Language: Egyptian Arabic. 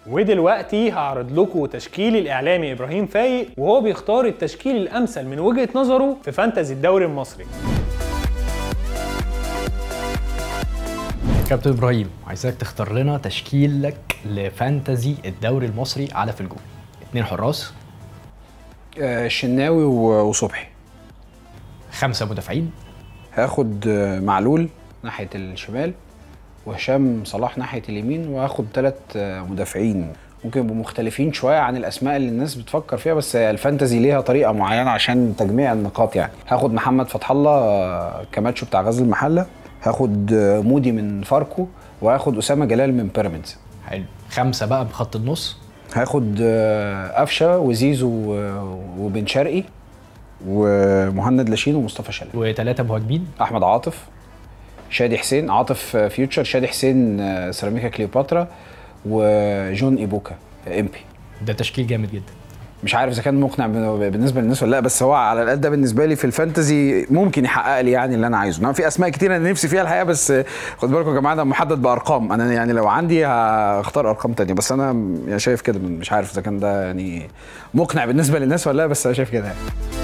ودلوقتي هعرض لكم تشكيل الاعلامي ابراهيم فايق وهو بيختار التشكيل الامثل من وجهه نظره في فانتزي الدوري المصري كابتن ابراهيم عايزك تختار لنا تشكيلك لفانتزي الدوري المصري على في الجول اتنين حراس آه، الشناوي و- وصبحي خمسه مدافعين هاخد آه، معلول ناحيه الشمال وهشام صلاح ناحيه اليمين وهاخد ثلاث مدافعين ممكن يبقوا مختلفين شويه عن الاسماء اللي الناس بتفكر فيها بس الفانتزي ليها طريقه معينه عشان تجميع النقاط يعني هاخد محمد فتح الله آه، كماتشو بتاع غزل المحله هاخد آه، مودي من فاركو وهاخد اسامه جلال من بيراميدز حلو خمسه بقى بخط النص هاخد آه، قفشه وزيزو و- وبن شرقي ومهند لاشين ومصطفى شلبي وثلاثه مهاجمين احمد عاطف شادي حسين عاطف آه، فيوتشر شادي حسين آه، سيراميكا كليوباترا وجون ايبوكا آه، امبي ده تشكيل جامد جدا مش عارف اذا كان مقنع بن- بالنسبه للناس ولا لا بس هو على الاقل ده بالنسبه لي في الفانتزي ممكن يحقق لي يعني اللي انا عايزه انما في اسماء كتير انا نفسي فيها الحقيقه بس آه، خد بالكم يا جماعه ده محدد بارقام انا يعني لو عندي هختار ارقام تانية بس انا يعني شايف كده مش عارف اذا كان ده يعني مقنع بالنسبه للناس ولا لا بس انا شايف كده يعني